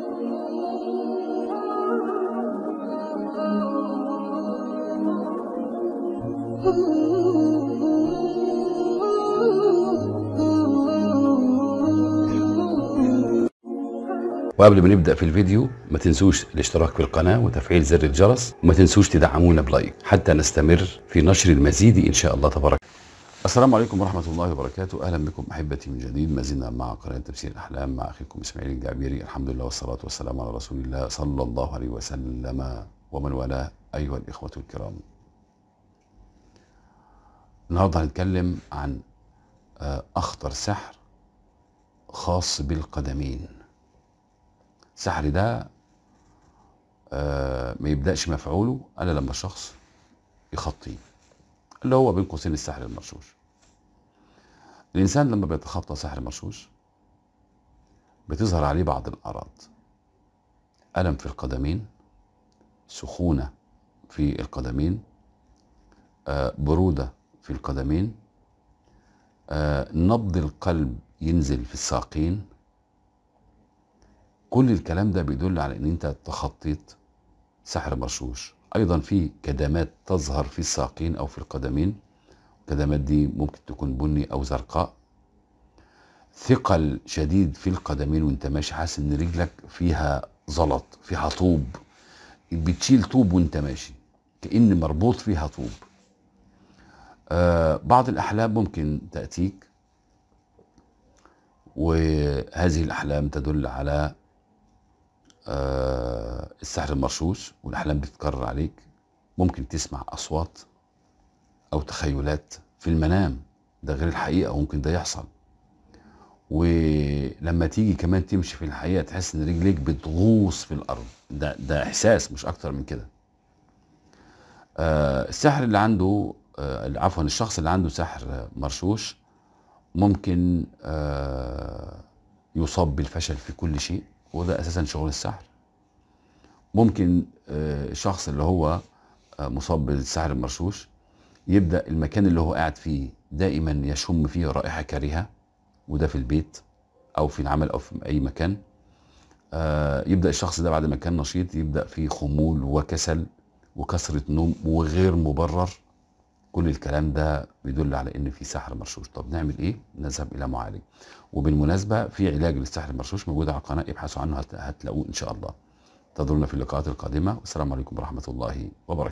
وقبل ما نبدا في الفيديو ما تنسوش الاشتراك في القناه وتفعيل زر الجرس وما تنسوش تدعمونا بلايك حتى نستمر في نشر المزيد ان شاء الله تبارك السلام عليكم ورحمه الله وبركاته اهلا بكم احبتي من جديد ما زلنا مع قناه تفسير الاحلام مع اخيكم اسماعيل الجعبيري الحمد لله والصلاه والسلام على رسول الله صلى الله عليه وسلم ومن والاه ايها الاخوه الكرام النهارده هنتكلم عن آه، اخطر سحر خاص بالقدمين السحر ده آه، ما يبداش مفعوله الا لما الشخص يخطيه اللي هو بين قوسين السحر المرشوش الانسان لما بيتخطى سحر مرشوش بتظهر عليه بعض الاعراض الم في القدمين سخونه في القدمين آه، بروده في القدمين آه، نبض القلب ينزل في الساقين كل الكلام ده بيدل على ان انت تخطيت سحر مرشوش ايضا في كدمات تظهر في الساقين او في القدمين الكدمات دي ممكن تكون بني او زرقاء ثقل شديد في القدمين وانت ماشي حاسس ان رجلك فيها زلط فيها طوب بتشيل طوب وانت ماشي كأن مربوط فيها طوب آه بعض الاحلام ممكن تاتيك وهذه الاحلام تدل على آه السحر المرشوش والاحلام بتتكرر عليك ممكن تسمع اصوات او تخيلات في المنام ده غير الحقيقه ممكن ده يحصل ولما تيجي كمان تمشي في الحقيقه تحس ان رجليك بتغوص في الارض ده ده احساس مش اكتر من كده آه السحر اللي عنده آه عفوا الشخص اللي عنده سحر مرشوش ممكن آه يصاب بالفشل في كل شيء وده اساسا شغل السحر ممكن آه الشخص اللي هو آه مصاب بالسحر المرشوش يبدا المكان اللي هو قاعد فيه دائما يشم فيه رائحه كريهه وده في البيت او في العمل او في اي مكان آه يبدا الشخص ده بعد ما كان نشيط يبدا فيه خمول وكسل وكثره نوم وغير مبرر كل الكلام ده بيدل على ان في سحر مرشوش طب نعمل ايه نذهب الى معالج وبالمناسبه في علاج للسحر المرشوش موجود على القناه ابحثوا عنه هت- هتلاقوه ان شاء الله انتظرونا في اللقاءات القادمه والسلام عليكم ورحمه الله وبركاته